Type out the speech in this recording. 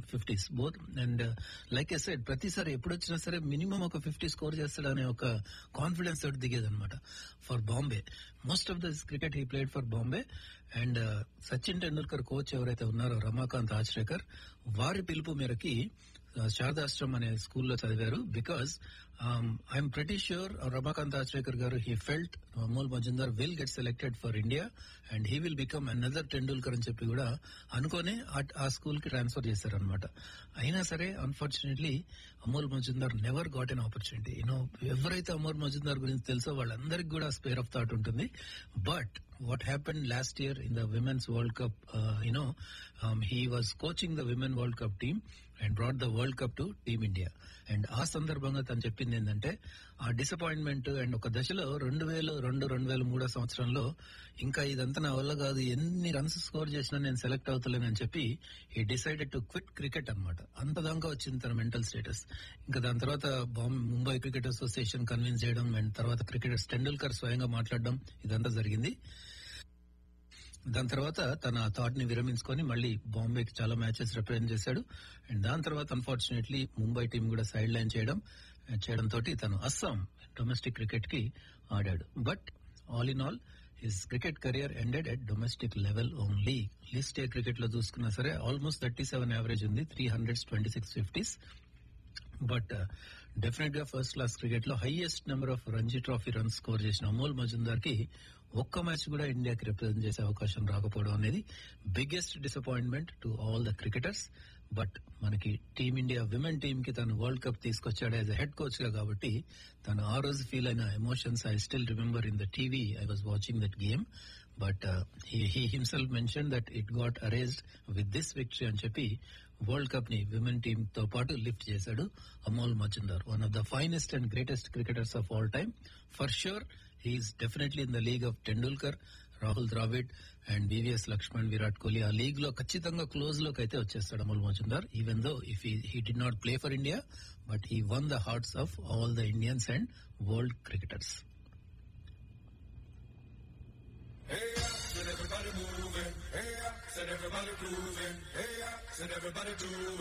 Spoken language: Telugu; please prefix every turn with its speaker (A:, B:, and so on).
A: Fifties both and like a side ప్రతిసారి ఎప్పుడు వచ్చినా సరే మినిమం ఒక ఫిఫ్టీ స్కోర్ చేస్తాడు అనే ఒక కాన్ఫిడెన్స్ తోటి దిగేదన్నమాట for Bombay most of this cricket he played for Bombay and Sachin Tendulkar coach ఎవరైతే ఉన్నారో రమాకాంత్ ఆచ్రేకర్ వారి పిలుపు మేరకి శారదాశ్రమ్ అనే స్కూల్లో చదివారు బికాస్ ఐఎమ్ ప్రతి sure Ramakant Achrekar garu he felt Amol Muzumdar will get selected for India and he will become another Tendulkar అని చెప్పి కూడా అనుకోనే ఆ- ఆ స్కూల్ కి ట్రాన్స్ఫర్ చేశారనమాట అయినా సరే unfortunately Amol Muzumdar never got an opportunity you know ఎవరైతే అమోల్ మజుందార్ గురించి తెలుసో వాళ్ళందరికీ కూడా స్పేర్ ఆఫ్ థాట్ ఉంటుంది but what happened last year in the women's World Cup, uh, you know, um, he was coaching the women World Cup team and brought the World Cup to Team India. And ఆ సందర్భంగా తను చెప్పింది ఏంటంటే ఆ డిసప్పాయింట్మెంట్ అండ్ ఒక దశలో రెండు వేల రెండు రెండు వేల మూడో సంవత్సరంలో ఇంకా ఇదంతా నా వల్ల కాదు ఎన్ని రన్స్ స్కోర్ చేసినా నేను సెలెక్ట్ అవుతలేనని చెప్పి ఈ డిసైడెడ్ టు క్విట్ క్రికెట్ అనమాట అంత దాకా వచ్చింది తన మెంటల్ స్టేటస్ ఇంకా దాని తర్వాత Bombay Mumbai cricket association convince చేయడం అండ్ తర్వాత క్రికెటర్స్ టెండూల్కర్ స్వయంగా మాట్లాడడం ఇదంతా జరిగింది దాని తర్వాత తన థాట్ ని విరమించుకొని మళ్ళీ బాంబేకి చాలా మ్యాచెస్ రిప్రజెంట్ చేశాడు అండ్ దాని తర్వాత అన్ఫార్చునేట్లీ ముంబై టీం కూడా సైడ్ లైన్ చేయడం చేయడం తోటి తను అస్సాం డొమెస్టిక్ క్రికెట్ కి ఆడాడు but all in all his cricket career ended at domestic level only list A cricket లో చూసుకున్నా సరే ఆల్మోస్ట్ థర్టీ సెవెన్ యావరేజ్ ఉంది three hundred twenty six fifties but definite గా ఫస్ట్ క్లాస్ క్రికెట్ లో highest number of Ranji trophy runs score చేసిన అమోల్ మజుందార్ కి ఒక్క మ్యాచ్ కూడా ఇండియాకి రిప్రజెంట్ చేసే అవకాశం రాకపోవడం అనేది biggest disappointment to all the cricketers but మనకి టీమిండియా విమెన్ టీమ్ కి తను వరల్డ్ కప్ తీసుకొచ్చాడు యాజ్ హెడ్ కోచ్ గా కాబట్టి తను ఆ రోజు ఫీల్ అయిన emotions I still remember in the TV I was watching that game but he himself mention that it got arranged with this victory అని చెప్పి వరల్డ్ కప్ ని విమెన్ టీమ్ తో పాటు లిఫ్ట్ చేశాడు Amol Muzumdar one of the finest and greatest cricketers of all time for sure he's definitely in the league of Tendulkar Rahul Dravid and VVS Laxman Virat Kohli ఆ లీగ్ లో ఖచ్చితంగా క్లోజ్ లోకి అయితే వచ్చేస్తాడు Amol Muzumdar even though if he did not play for India but he won the hearts of all the Indians and world cricketers
B: Hey, yeah, said everybody moving. Hey, yeah, said everybody grooving. Hey, yeah, said everybody do